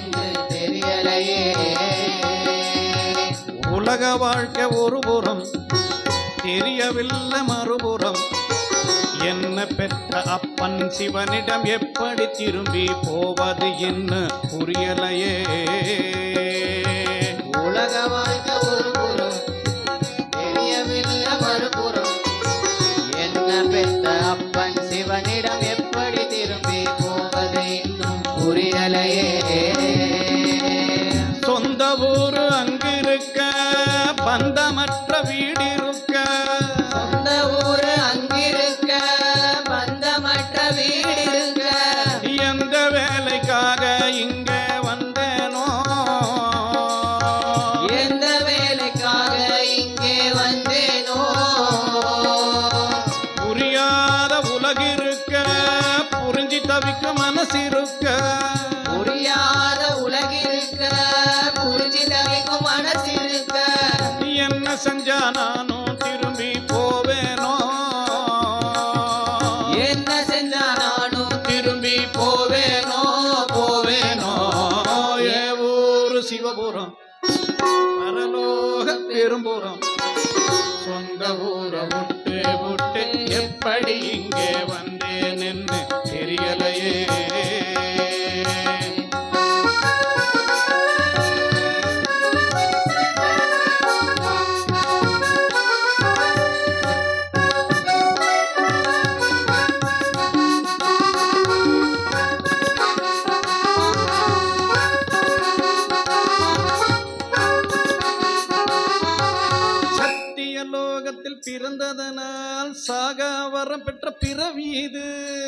என்று தெரியலையே உலக வாழ்க்கை ஒரு புறம் தெரியவில்லை மறுபுறம் என்ன பெற்ற அப்பன் சிவனிடம் எப்படி திரும்பி போவது என்ன புரியலையே உலக வாழ்க்கை ஒரு புறம் தெரியவில்லை மறுபுறம் என்ன பெற்ற அப்பன் சிவனிடம் எப்படி திரும்பி போவது இன்னும் புரியலையே சொந்த ஊரு அங்கிருக்க பந்தமற்ற வீடு இருக்க சொந்த ஊரு அங்கிருக்க பந்தமற்ற வீடு இருக்க எந்த வேலைக்காக இங்க வந்தேனோ எந்த வேலைக்காக இங்கே வந்தேனோ புரியாத உலகிருக்க புரிஞ்சு தவிக்க மனசு இருக்க புரியாத உலகிருக்க புரிஞ்சு தவிக்கும் மனசு இருக்க என்ன செஞ்சா நானும் திரும்பி போவேனோ என்ன செஞ்சா நானும் திரும்பி போவேனோ போவேனோ ஏ ஊரு சிவபுரம் பரலோக பெரும்புறம் சொந்த ஊரை விட்டு விட்டு எப்படி இங்கே வந்தேன் என்று தெரியலையே சத்திய லோகத்தில் பிறந்ததனால் சாகா வரம் பெற்ற பிறவி இது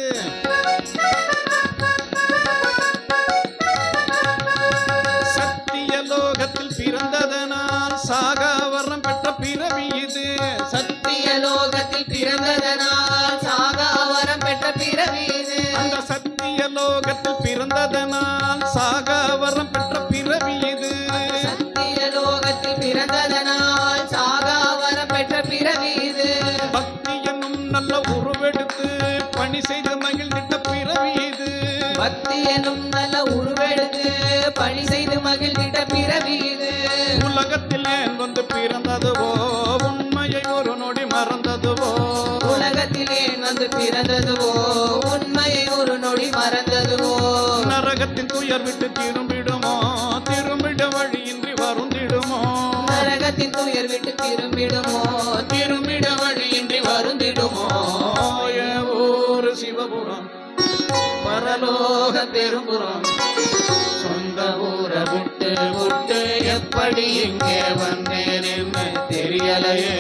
சத்திய லோகத்தில் பிறந்ததனால் சாகா வரம் பெற்ற பிறவி இது சத்திய லோகத்தில் பிறந்ததனால் சாகாவரம் பெற்ற பிறவி இது அந்த சத்திய லோகத்தில் பிறந்ததனால் சாகா வரம் பெற்ற பிறவி இது சத்திய லோகத்தில் பிறந்ததனால் சாகாவரம் பெற்ற பிறவி இது பக்தி என்னும் நல்ல உருவெடுத்து பணி செய்து மகிழ்ந்திட்ட பிறவி இது பக்தி எனும் நல்ல உருவெடுத்து பணி செய்து மகிழ்ந்திட்ட பிறவி இது உலகத்தில் ஏன் வந்து பிறந்ததுவோ உண்மையை ஒரு நொடி மறந்ததுவோ உலகத்தில் ஏன் வந்து பிறந்ததுவோ உண்மையை ஒரு நொடி மறந்ததுவோ நரகத்தின் துயர் விட்டு திரும்பிடுமோ திரும்பிட வழியின்றி வருந்திடுமோ நரகத்தின் துயர் விட்டு திரும்பிடுமோ திரும்பிட வழியின்றி வருந்திடுமோ ஏ ஊரு சிவபுரம் பரலோக பெரும்புறம் சொந்த ஊரை விட்டு விட்டு எப்படி இங்கே வந்தேன் என்று தெரியலையே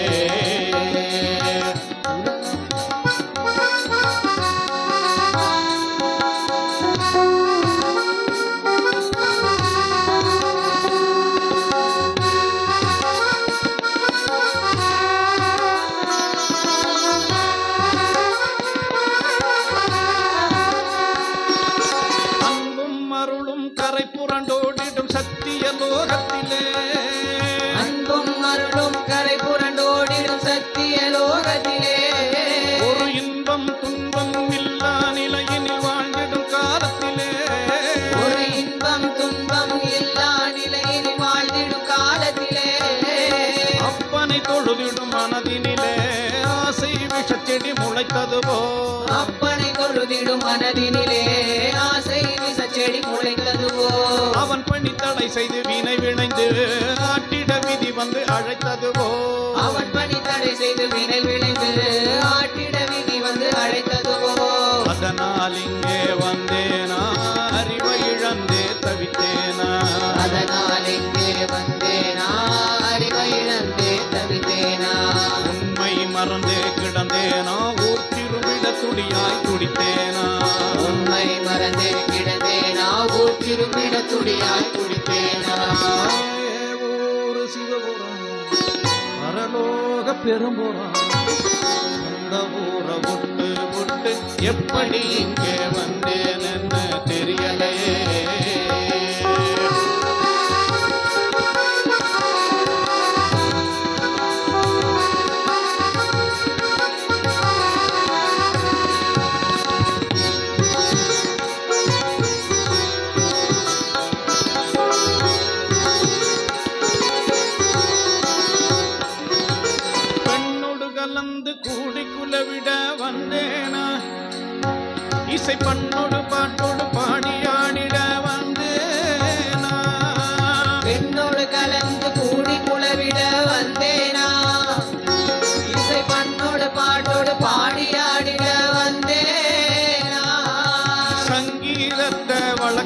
அன்பும் அருளும் கரை புரண்டோடிடும் சத்திய லோகத்திலே அன்பும் அருளும் கரை புரண்டோடிடும் சத்திய லோகத்திலே ஒரு இன்பம் துன்பம் இல்லா நிலையினில் வாழ்ந்திடும் காலத்திலே ஒரு இன்பம் துன்பம் இல்லா நிலையில் வாழ்ந்திடும் காலத்திலே அப்பனை தொழுதிடும் மனதினிலே ஆசை விஷச்செடி முளைத்ததுவோ அப்பனை தொழுதிடும் மனதினிலே ஆசை விசச்செடி முளைத்ததுவோ அவன் பணி தடை செய்து வினை விளைந்து ஆட்டிட விதி வந்து அழைத்ததுவோ அவன் பணி தடை செய்து வினை விளைந்து ஆட்டிட விதி வந்து அழைத்ததுவோ அதனால் இங்கே வந்தேனா அறிவை இழந்தே தவித்தேனா அதனால் இங்கே வந்தேனா அறிவை இழந்தே தவித்தேனா உண்மை மறந்தே கிடந்தேனா ஊர் திரும்பிட துடியாய் துடித்தேனா உண்மை மறந்தே கிடந்தேனா ஊர் திரும்பிட துடியாய் குடித்தேனா ஏ ஊரு சிவபுரம் பரலோக பெரும்புறம் சொந்த ஊரை விட்டு விட்டு எப்படி இங்கே வந்தேன் என்று தெரியலையே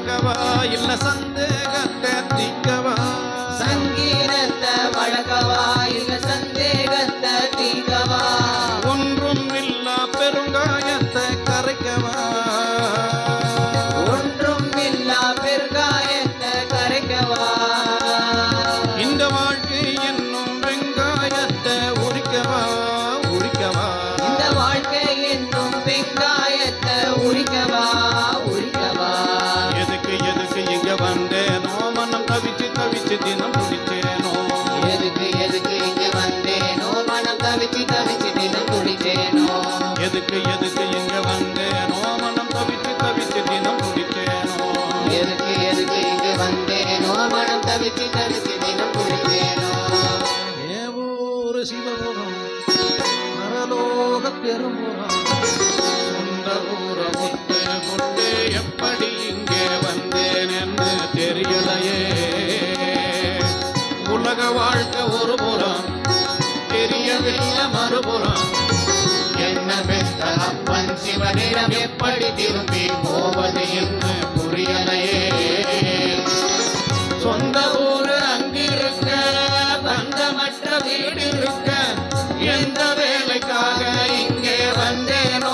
வளர்க்கவா இல்ல சந்தேகத்தை தீக்கவா சங்கீதத்தை வழக்கவா இல்ல சந்தேகத்தை தீக்கவா ஒன்றும் இல்லா பெருங்காயத்தை கரைக்கவா ஒன்றும் இல்லா பெருங்காயத்தை கரைக்கவா இந்த வாழ்க்கை என்னும் வெங்காயத்தை உரிக்கவா உரிக்கவா இந்த வாழ்க்கை என்னும் வெங்காயத்தை உரிக்கவா உரிக்கவா எதுக்கு எதுக்கு இங்க வந்தேனோ மனம் தவிச்சு தவிச்சு தினம் முடிச்சேனோ எதுக்கு எதுக்கு இங்க வந்தேனோ மனம் தவிச்சு தவிச்சு தினம் துடிச்சேனோ எதுக்கு எதுக்கு இங்க வந்தேனோ மனம் தவிச்சு தவிச்சு தினம் முடிச்சேனோ எதுக்கு எதுக்கு இங்க வந்தேனோ மனம் தவிச்சு தவிச்சு தினம் துடிச்சேனோ ஏவூர் சிவபுரம் மரலோக பெரும்புறம் சொந்த ஊர முட்டு முட்டு எப்படி இங்கே வந்தேன் என்று தெரியலையே உலக வாழ்க்கை ஒரு புறம் தெரியவில்லை மறுபுறம் என்ன பெற்ற அப்பன் சிவனிடம் எப்படி திரும்பி போவது என்று புரியலையே சொந்த ஊரு அங்கிருக்க பந்தமற்ற வீடு இருக்க எந்த வேலைக்காக இங்கே வந்தேனோ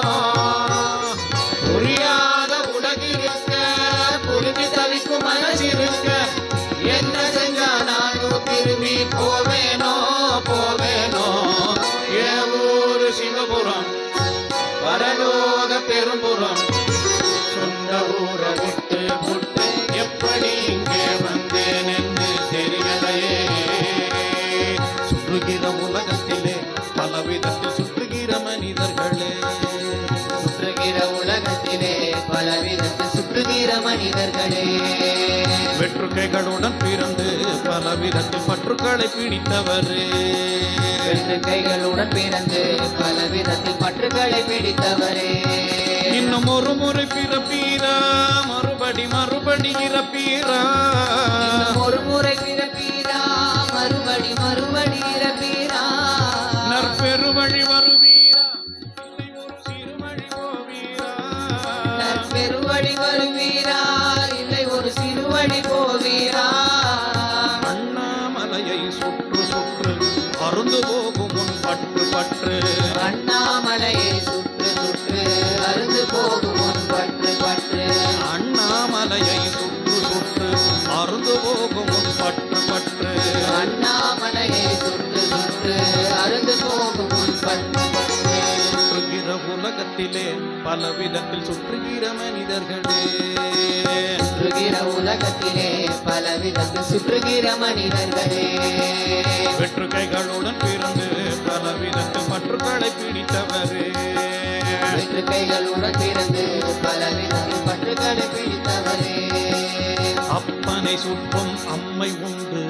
புரியாத உலகிருக்க புரிஞ்சு தவிக்கும் மனசிருக்க என்ன செஞ்சா நானும் திரும்பி போவேனோ போவேனோ ஏ ஊரு சிவபுரம் பரலோக பெரும்புறம் சொந்த ஊரை விட்டு முட்டு எப்படி இங்கே வந்தேன் என்று தெரியலையே சுற்றுகிற உலகத்திலே பலவிதத்தில் சுற்றுகிற மனிதர்களே சுற்றுகிற உலகத்திலே பலவிதத்தில் சுற்றுகிற மனிதர்களே வெற்றுக்கைகளுடன் பிறந்து பலவிதத்தில் பற்றுக்களை பிடித்தவரே ரெண்டு கைகளுடன் பிறந்து பலவிதத்தில் பற்றுகளை பிடித்தவரே இன்னும் ஒரு முறை பிறப்பீரா மறுபடி மறுபடி இறப்பீரா இன்னும் ஒரு முறை பிறப்பீரா மறுபடி மறுபடி இறப்பீரா நற்பெருவழி வருவீரா இல்லை ஒரு சிறுவழி போவீரா பெருவழி வருவீரா இல்லை ஒரு சிறுவழி போவீரா அண்ணாமலையை சுற்று சுற்று அருந்து போகும் உன் பற்று பற்று அண்ணாமலையை சுற்று சுற்று அருந்து போகும் உன் பற்று பற்று அண்ணாமலையை சுற்று சுற்று அருந்து போகும் உன் பற்று பற்று அண்ணாமலையை சுற்று சுற்று அருந்து போகும் உன் பற்று பற்று சுற்றுகிற உலகத்திலே பலவிதத்தில் சுற்றுகிற மனிதர்களே சுற்றுகிற உலகத்திலே பலவிதத்தில் சுற்றுகிற மனிதர்களே வெற்று கைகளுடன் பிறந்து பலவிதத்தில் பற்றுக்களை பிடித்தவரே வெற்று கைகளுடன் பிறந்து பலவிதத்தில் பற்றுகளை பிடித்தவரே அப்பனை சுற்றும் அம்மை உண்டு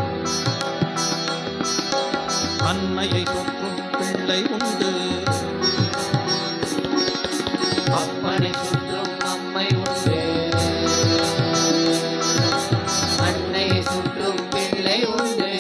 அன்னையை சுற்றும் பிள்ளை உண்டு அப்பனை சுற்றும் அம்மை உண்டு அன்னையை சுற்றும் பிள்ளை உண்டு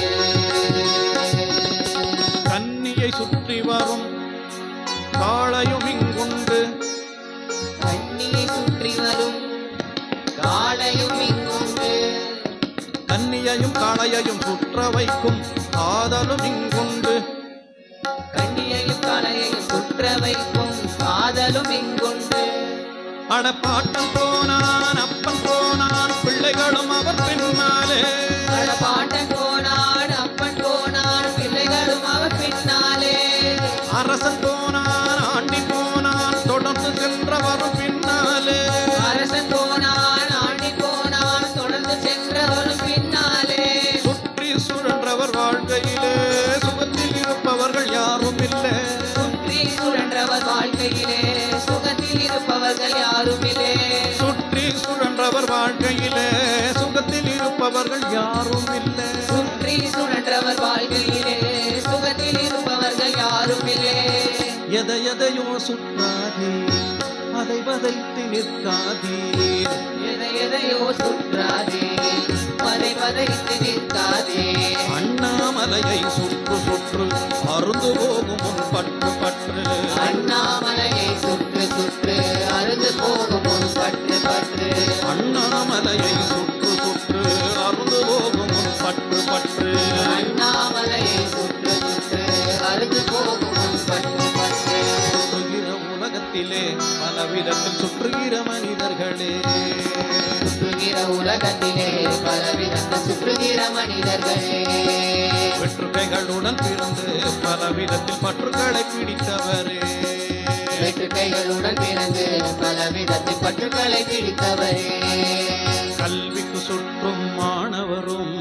கன்னியை சுற்றி வரும் காளையும் இங்குண்டு கண்ணியை சுற்றி வரும் காளையும் இங்குண்டு கன்னியையும் காளையையும் சுற்ற வைக்கும் காதலும் இங்குண்டு கண்ணியையும் காளையையும் சுற்ற வைக்கும் காதலும் இங்குண்டு அடப்பாட்டம் போனான் அப்பன் போனான் பிள்ளைகளும் அவர் பின்னாலே அட பாட்டன் போனான் அப்பன் போனான் பிள்ளைகளும் அவர் பின்னாலே அரசன் போனான் ஆண்டி போனான் தொடர்ந்து சென்றவரும் பின்னாலே அரசன் போனான் ஆண்டி போனான் தொடர்ந்து சென்றவரும் பின்னாலே சுற்றி சுழன்றவர் வாழ்க்கையிலே சுகத்தில் இருப்பவர்கள் யாரும் இல்லை சுற்றி சுழன்றவர் வாழ்க்கையிலே சுகத்தில் இருப்பவர்கள் யாருமில்லே சுற்றி சுழன்றவர் வாழ்க்கையிலே சுகத்தில் இருப்பவர்கள் யாரும் இல்லை சுற்றி சுழன்றவர் வாழ்க்கையிலே சுகத்தில் இருப்பவர்கள் யாருமில்லே எதை எதையோ சுற்றாதே அதை வதைத்து நிற்காதீர் எதை எதையோ சுற்றாதே பதை பதைத்து நிற்காதே அண்ணாமலையை சுற்று சுற்று அருந்து போகும் உன் பற்று பற்று அண்ணாமலையை சுற்று சுற்று சுற்று அறுந்து போகும் உன் பற்று பற்று அண்ணாமலையை சுற்று சுற்று அருந்து போகும் உன் பற்று பற்று அண்ணாமலையை சுற்று சுற்று அறுந்து போகும் உன் பற்று பற்று சுற்றுகிற உலகத்திலே பல விதத்தில் சுற்றுகிற மனிதர்களே சுற்றுகிற உலகத்திலே பலவிதத்தில் சுற்றுகிற மனிதர்களே வெற்றுக்கைகளுடன் பிறந்து பல விதத்தில் பற்றுகளை பிடித்தவரே வெற்றுக்கைகளுடன் பிறந்து பலவிதத்தில் பற்றுக்களை பிடித்தவரே கல்விக்கு சுற்றும் மாணவரும்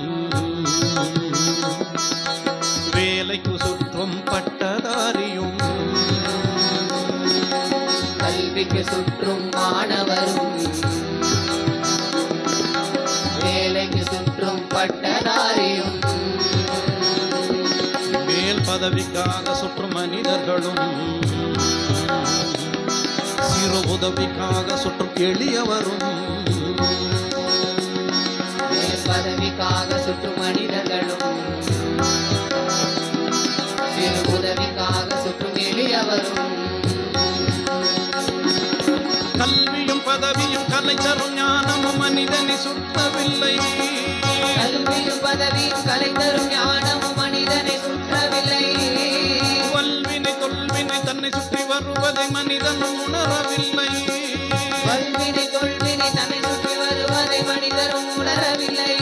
வேலைக்கு சுற்றும் பட்டதாரியும் கல்விக்கு சுற்றும் மாணவரும் வேலைக்கு சுற்றும் பட்டதாரியும் மேல் பதவிக்காக சுற்றும் மனிதர்களும் சிறு உதவிக்காக சுற்றும் எளியவரும் மேல் பதவிக்காக சுற்றும் மனிதர்களும் சிறு உதவிக்காக சுற்றும் எளியவரும் கல்வியும் பதவியும் கலை தரும் ஞானமும் மனிதனை சுற்றவில்லை கல்வியும் பதவியும் கலை தரும் ஞானமும் மனிதனை சுற்றவில்லை வல்வினை தொல்வினை தன்னை சுற்றி வருவதை மனிதன் உணரவில்லை வல்வினை தொல்வினை தன்னை சுற்றி வருவதை மனிதரும் உணரவில்லை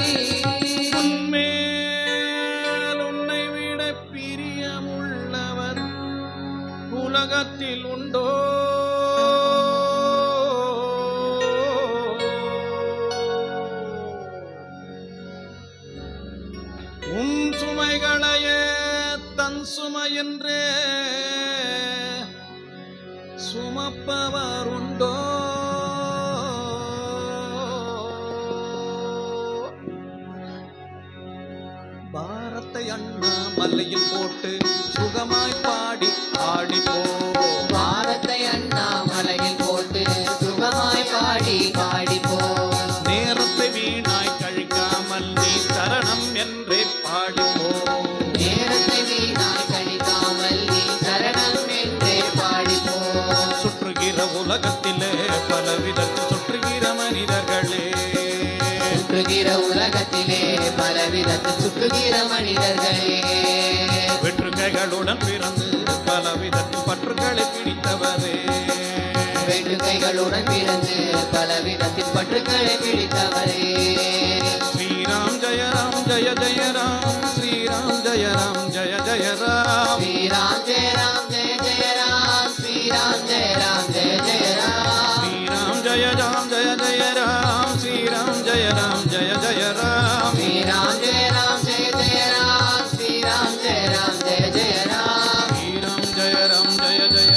உன்மேல் உன்னை விட பிரியமுள்ளவர் உலகத்தில் உண்டோ உன் சுமைகளையே தன் சுமையென்றே சுமப்பவர் உண்டோ பாரத்தை அண்ணா மல்லையில் போட்டு சுகமாய் பாடி ஆடிப்போ பாரத்தை அண்ணாமலையில் போட்டு சுகமாய் பாடி பாடிப்போ நேரத்தை வீணாய் கழிக்காமல் நீ சரணம் என்றே பாடிப்போ நேரத்தை வீணாய் கழிக்காமல் நீ சரணம் என்றே பாடிப்போ சுற்றுகிற உலகத்திலே பலவிதத்தில் சுற்றுகிற மனிதர்களே சுற்றுகிற உலகத்திலே பலவிதத்தில் சுற்றுகிற மனிதர்களே வெற்றுக்கைகளுடன் பிறந்து பலவிதத்தில் பற்றுகளை பிடித்தவரே வேண்டுகைகளுடன் பிறந்து பலவிதத்தில் பற்றுக்களை பிடித்தவரே ஸ்ரீராம் ஜெய ராம் ஜெய ஜெய ராம் ஸ்ரீராம் ஜெய ராம் ஜெய ஜெய ராம் ஸ்ரீராம் ஜெய ராம் ஜெய ஜெய ராம் ஸ்ரீராம் ஜெய ராம் ஜெய ஜெய ராம் ஸ்ரீராம் ஜெய ராம் ஜெய ஜெய ராம் ஸ்ரீராம் ஜெய ராம் ஜெய ஜெய ராம் ஸ்ரீராம் ஜெய ராம் ஜெய ஜெய ராம் ஸ்ரீராம் ஜெய ராம் ஜெய ஜெய ராம் ஸ்ரீராம் ஜெய ராம் ஜெய ஜெய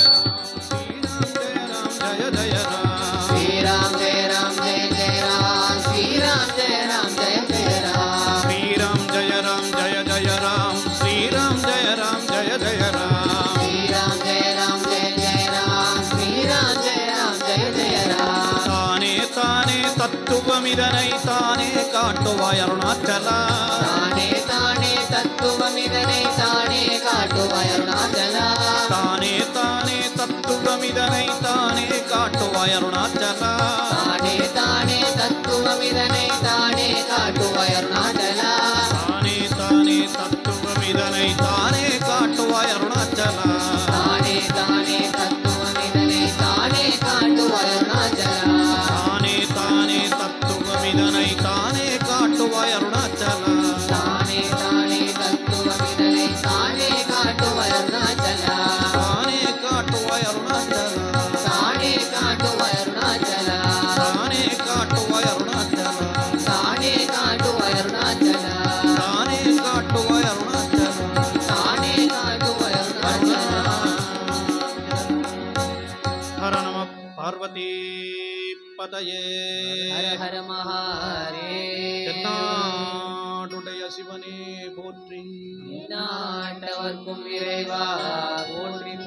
ராம் ஸ்ரீராம் ஜெய ராம் ஜெய ஜெய ராம் ஸ்ரீராம் ஜெய ராம் ஜெய ராம் ஸ்ரீராம் ஜெய ராம் ஜெய ஜெய ராம் ஸ்ரீராம் ஜெய ராம் ஜெய ஜெய ராம் ஸ்ரீராம் ஜெய ராம் ஜெய ஜெய ராம் ஸ்ரீராம் ஜெய ராம் ஜெய ஜெய ராம் ஸ்ரீராம் ஜெய ராம் ஜெய ஜெய ராம் தானே தானே தத்துவம் இதனை தானே காட்டுவாய் அருணாச்சலா தானே தானே தத்துவம் இதனை தானே காட்டுவாய் அருணாச்சலா தானே தானே தத்துவம் இதனை தானே காட்டுவாய் அருணாச்சலா தானே தானே தத்துவம் இதனை தானே காட்டுவாய் அருணாச்சலா தானே தானே தத்துவம் இதனை தானே காட்டுவாய் அருணாச்சலா தானே தானே தத்துவம் இதனை தானே காட்டுவாய் அருணாச்சலா தானே தானே தத்துவம் இதனை தானே காட்டுவாய் அருணாச்சலா தானே தானே தத்துவம் இதனை தானே காட்டுவாய் அருணாச்சலா தானே காட்டுவாய் அருணாச்சலா தானே காட்டுவாய் அருணாச்சலா தானே காட்டுவாய் அருணாச்சலா தானே காட்டுவாய் அருணாச்சலா தானே காட்டுவாய் அருணாச்சலா தானே காட்டுவாய் அருணாச்சலா ஹர நம பார்வதி பதயே ஹர ஹர மகாரே தென்னாடுடைய சிவனே போற்றி நாட்டவர்க்கும் இறைவா போற்றி